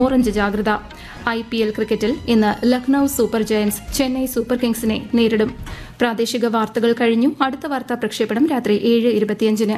orange ജാഗ്രത I P L ക്രിക്കറ്റിൽ ഇന്ന് Lucknow super giants Chennai super കിങ്സിനെ നേരിടും പ്രാദേശിക വാർത്തകൾ കഴിഞ്ഞു അടുത്ത വാർത്താ പ്രക്ഷേപണം രാത്രി ഏഴ് ഇരുപത്തിയഞ്ചിന്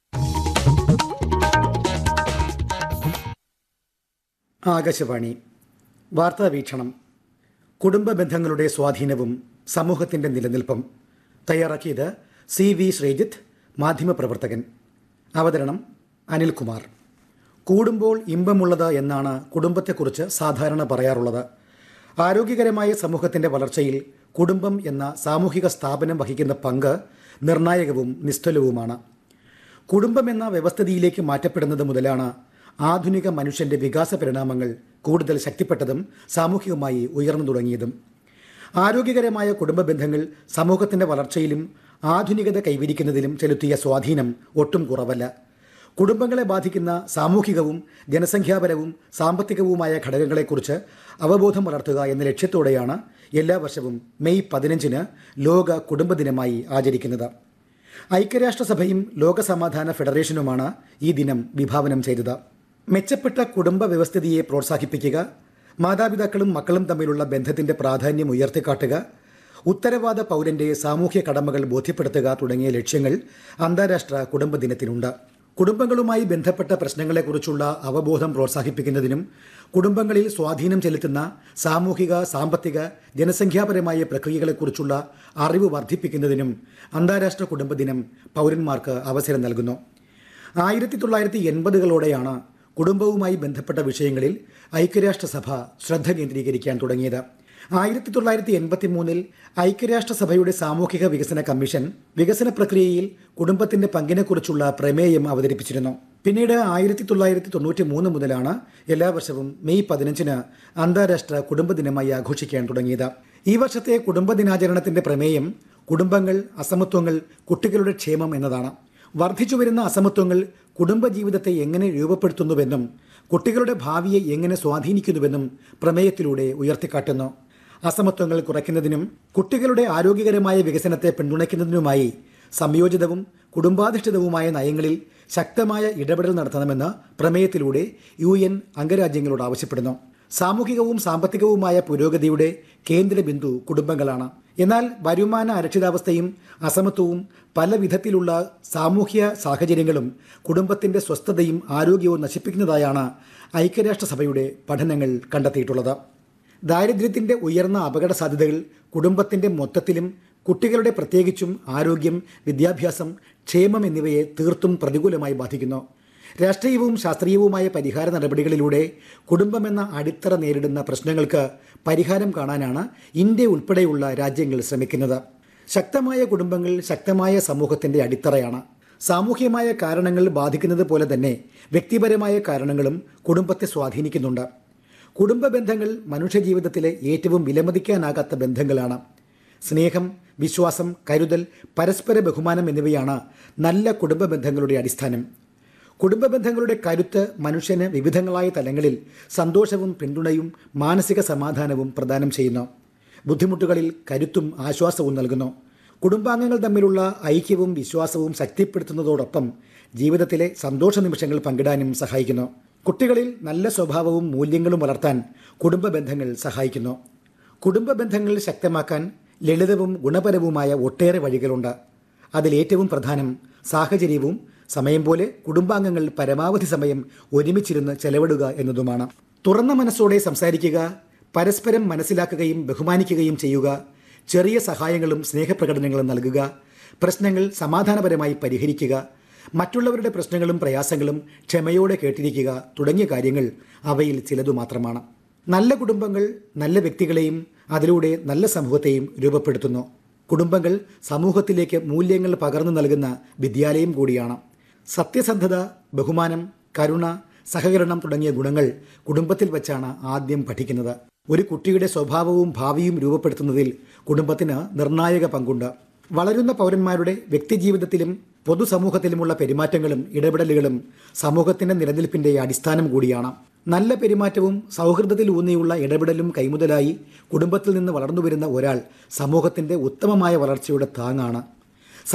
ആകാശവാണി വാർത്താ വീക്ഷണം കുടുംബ ബന്ധങ്ങളുടെ സ്വാധീനവും സമൂഹത്തിന്റെ നിലനിൽപ്പും തയ്യാറാക്കിയത് സി വി ശ്രീജിത്ത് മാധ്യമപ്രവർത്തകൻ അവതരണം അനിൽകുമാർ കൂടുമ്പോൾ ഇമ്പമുള്ളത് എന്നാണ് കുടുംബത്തെക്കുറിച്ച് സാധാരണ പറയാറുള്ളത് ആരോഗ്യകരമായ സമൂഹത്തിന്റെ വളർച്ചയിൽ കുടുംബം എന്ന സാമൂഹിക സ്ഥാപനം വഹിക്കുന്ന പങ്ക് നിർണായകവും നിസ്തുലവുമാണ് കുടുംബം എന്ന വ്യവസ്ഥിതിയിലേക്ക് മാറ്റപ്പെടുന്നത് മുതലാണ് ആധുനിക മനുഷ്യന്റെ വികാസ പരിണാമങ്ങൾ കൂടുതൽ ശക്തിപ്പെട്ടതും സാമൂഹികമായി ഉയർന്നു തുടങ്ങിയതും ആരോഗ്യകരമായ കുടുംബ ബന്ധങ്ങൾ സമൂഹത്തിന്റെ വളർച്ചയിലും ആധുനികത കൈവരിക്കുന്നതിലും ചെലുത്തിയ സ്വാധീനം ഒട്ടും കുറവല്ല കുടുംബങ്ങളെ ബാധിക്കുന്ന സാമൂഹികവും ജനസംഖ്യാപരവും സാമ്പത്തികവുമായ ഘടകങ്ങളെക്കുറിച്ച് അവബോധം വളർത്തുക എന്ന ലക്ഷ്യത്തോടെയാണ് എല്ലാ വർഷവും മെയ് പതിനഞ്ചിന് ലോക കുടുംബ ദിനമായി ആചരിക്കുന്നത് ഐക്യരാഷ്ട്രസഭയും ലോകസമാധാന ഫെഡറേഷനുമാണ് ഈ ദിനം വിഭാവനം ചെയ്തത് മെച്ചപ്പെട്ട കുടുംബ വ്യവസ്ഥിതിയെ പ്രോത്സാഹിപ്പിക്കുക മാതാപിതാക്കളും മക്കളും തമ്മിലുള്ള ബന്ധത്തിന്റെ പ്രാധാന്യം ഉയർത്തിക്കാട്ടുക ഉത്തരവാദ പൗരന്റെ സാമൂഹ്യ കടമകൾ ബോധ്യപ്പെടുത്തുക തുടങ്ങിയ ലക്ഷ്യങ്ങൾ അന്താരാഷ്ട്ര കുടുംബ ദിനത്തിനുണ്ട് കുടുംബങ്ങളുമായി ബന്ധപ്പെട്ട പ്രശ്നങ്ങളെക്കുറിച്ചുള്ള അവബോധം പ്രോത്സാഹിപ്പിക്കുന്നതിനും കുടുംബങ്ങളിൽ സ്വാധീനം ചെലുത്തുന്ന സാമൂഹിക സാമ്പത്തിക ജനസംഖ്യാപരമായ പ്രക്രിയകളെക്കുറിച്ചുള്ള അറിവ് വർദ്ധിപ്പിക്കുന്നതിനും അന്താരാഷ്ട്ര കുടുംബ ദിനം പൗരന്മാർക്ക് അവസരം നൽകുന്നു ആയിരത്തി തൊള്ളായിരത്തി എൺപതുകളോടെയാണ് കുടുംബവുമായി ബന്ധപ്പെട്ട വിഷയങ്ങളിൽ ഐക്യരാഷ്ട്രസഭ ശ്രദ്ധ കേന്ദ്രീകരിക്കാൻ തുടങ്ങിയത് ആയിരത്തി തൊള്ളായിരത്തി എൺപത്തി മൂന്നിൽ ഐക്യരാഷ്ട്രസഭയുടെ സാമൂഹിക വികസന കമ്മീഷൻ വികസന പ്രക്രിയയിൽ കുടുംബത്തിന്റെ പങ്കിനെക്കുറിച്ചുള്ള പ്രമേയം അവതരിപ്പിച്ചിരുന്നു പിന്നീട് ആയിരത്തി തൊള്ളായിരത്തി തൊണ്ണൂറ്റി മൂന്ന് മുതലാണ് എല്ലാ വർഷവും മെയ് പതിനഞ്ചിന് അന്താരാഷ്ട്ര കുടുംബ ദിനമായി ആഘോഷിക്കാൻ തുടങ്ങിയത് ഈ വർഷത്തെ കുടുംബ ദിനാചരണത്തിന്റെ പ്രമേയം കുടുംബങ്ങൾ അസമത്വങ്ങൾ കുട്ടികളുടെ ക്ഷേമം എന്നതാണ് വർദ്ധിച്ചു വരുന്ന അസമത്വങ്ങൾ കുടുംബജീവിതത്തെ എങ്ങനെ രൂപപ്പെടുത്തുന്നുവെന്നും കുട്ടികളുടെ ഭാവിയെ എങ്ങനെ സ്വാധീനിക്കുന്നുവെന്നും പ്രമേയത്തിലൂടെ ഉയർത്തിക്കാട്ടുന്നു അസമത്വങ്ങൾ കുറയ്ക്കുന്നതിനും കുട്ടികളുടെ ആരോഗ്യകരമായ വികസനത്തെ പിന്തുണയ്ക്കുന്നതിനുമായി സംയോജിതവും കുടുംബാധിഷ്ഠിതവുമായ നയങ്ങളിൽ ശക്തമായ ഇടപെടൽ നടത്തണമെന്ന് പ്രമേയത്തിലൂടെ യു എൻ അംഗരാജ്യങ്ങളോട് ആവശ്യപ്പെടുന്നു സാമൂഹികവും സാമ്പത്തികവുമായ പുരോഗതിയുടെ കേന്ദ്ര ബിന്ദു കുടുംബങ്ങളാണ് എന്നാൽ വരുമാന അരക്ഷിതാവസ്ഥയും അസമത്വവും പല വിധത്തിലുള്ള സാമൂഹ്യ സാഹചര്യങ്ങളും കുടുംബത്തിന്റെ സ്വസ്ഥതയും ആരോഗ്യവും നശിപ്പിക്കുന്നതായാണ് ഐക്യരാഷ്ട്രസഭയുടെ പഠനങ്ങൾ കണ്ടെത്തിയിട്ടുള്ളത് ദാരിദ്ര്യത്തിന്റെ ഉയർന്ന അപകട സാധ്യതകൾ കുടുംബത്തിന്റെ മൊത്തത്തിലും കുട്ടികളുടെ പ്രത്യേകിച്ചും ആരോഗ്യം വിദ്യാഭ്യാസം ക്ഷേമം എന്നിവയെ തീർത്തും പ്രതികൂലമായി ബാധിക്കുന്നു രാഷ്ട്രീയവും ശാസ്ത്രീയവുമായ പരിഹാര നടപടികളിലൂടെ കുടുംബമെന്ന അടിത്തറ നേരിടുന്ന പ്രശ്നങ്ങൾക്ക് പരിഹാരം കാണാനാണ് ഇന്ത്യ ഉൾപ്പെടെയുള്ള രാജ്യങ്ങൾ ശ്രമിക്കുന്നത് ശക്തമായ കുടുംബങ്ങൾ ശക്തമായ സമൂഹത്തിന്റെ അടിത്തറയാണ് സാമൂഹ്യമായ കാരണങ്ങൾ ബാധിക്കുന്നത് പോലെ തന്നെ വ്യക്തിപരമായ കാരണങ്ങളും കുടുംബത്തെ സ്വാധീനിക്കുന്നുണ്ട് കുടുംബ ബന്ധങ്ങൾ മനുഷ്യജീവിതത്തിലെ ഏറ്റവും വിലമതിക്കാനാകാത്ത ബന്ധങ്ങളാണ് സ്നേഹം വിശ്വാസം കരുതൽ പരസ്പര ബഹുമാനം എന്നിവയാണ് നല്ല കുടുംബ ബന്ധങ്ങളുടെ അടിസ്ഥാനം കുടുംബ ബന്ധങ്ങളുടെ കരുത്ത് മനുഷ്യന് വിവിധങ്ങളായ തലങ്ങളിൽ സന്തോഷവും പിന്തുണയും മാനസിക സമാധാനവും പ്രദാനം ചെയ്യുന്നു ബുദ്ധിമുട്ടുകളിൽ കരുത്തും ആശ്വാസവും നൽകുന്നു കുടുംബാംഗങ്ങൾ തമ്മിലുള്ള ഐക്യവും വിശ്വാസവും ശക്തിപ്പെടുത്തുന്നതോടൊപ്പം ജീവിതത്തിലെ സന്തോഷ നിമിഷങ്ങൾ പങ്കിടാനും സഹായിക്കുന്നു കുട്ടികളിൽ നല്ല സ്വഭാവവും മൂല്യങ്ങളും വളർത്താൻ കുടുംബ ബന്ധങ്ങൾ സഹായിക്കുന്നു കുടുംബ ബന്ധങ്ങൾ ശക്തമാക്കാൻ ലളിതവും ഗുണപരവുമായ ഒട്ടേറെ വഴികളുണ്ട് അതിലേറ്റവും പ്രധാനം സാഹചര്യവും സമയം പോലെ കുടുംബാംഗങ്ങൾ പരമാവധി സമയം ഒരുമിച്ചിരുന്ന് ചെലവിടുക എന്നതുമാണ് തുറന്ന മനസ്സോടെ സംസാരിക്കുക പരസ്പരം മനസ്സിലാക്കുകയും ബഹുമാനിക്കുകയും ചെയ്യുക ചെറിയ സഹായങ്ങളും സ്നേഹപ്രകടനങ്ങളും നൽകുക പ്രശ്നങ്ങൾ സമാധാനപരമായി പരിഹരിക്കുക മറ്റുള്ളവരുടെ പ്രശ്നങ്ങളും പ്രയാസങ്ങളും ക്ഷമയോടെ കേട്ടിരിക്കുക തുടങ്ങിയ കാര്യങ്ങൾ അവയിൽ ചിലതു മാത്രമാണ് നല്ല കുടുംബങ്ങൾ നല്ല വ്യക്തികളെയും അതിലൂടെ നല്ല സമൂഹത്തെയും രൂപപ്പെടുത്തുന്നു കുടുംബങ്ങൾ സമൂഹത്തിലേക്ക് മൂല്യങ്ങൾ പകർന്നു നൽകുന്ന വിദ്യാലയം കൂടിയാണ് സത്യസന്ധത ബഹുമാനം കരുണ സഹകരണം തുടങ്ങിയ ഗുണങ്ങൾ കുടുംബത്തിൽ വെച്ചാണ് ആദ്യം പഠിക്കുന്നത് ഒരു കുട്ടിയുടെ സ്വഭാവവും ഭാവിയും രൂപപ്പെടുത്തുന്നതിൽ കുടുംബത്തിന് നിർണായക പങ്കുണ്ട് വളരുന്ന പൗരന്മാരുടെ വ്യക്തിജീവിതത്തിലും പൊതുസമൂഹത്തിലുമുള്ള പെരുമാറ്റങ്ങളും ഇടപെടലുകളും സമൂഹത്തിന്റെ നിലനിൽപ്പിന്റെ അടിസ്ഥാനം കൂടിയാണ് നല്ല പെരുമാറ്റവും സൗഹൃദത്തിൽ ഊന്നിയുള്ള ഇടപെടലും കൈമുതലായി കുടുംബത്തിൽ നിന്ന് വളർന്നു വരുന്ന ഒരാൾ സമൂഹത്തിന്റെ ഉത്തമമായ വളർച്ചയുടെ താങ്ങാണ്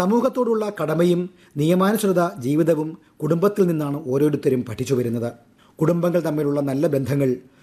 സമൂഹത്തോടുള്ള കടമയും നിയമാനുസൃത ജീവിതവും കുടുംബത്തിൽ നിന്നാണ് ഓരോരുത്തരും പഠിച്ചു വരുന്നത് കുടുംബങ്ങൾ തമ്മിലുള്ള നല്ല ബന്ധങ്ങൾ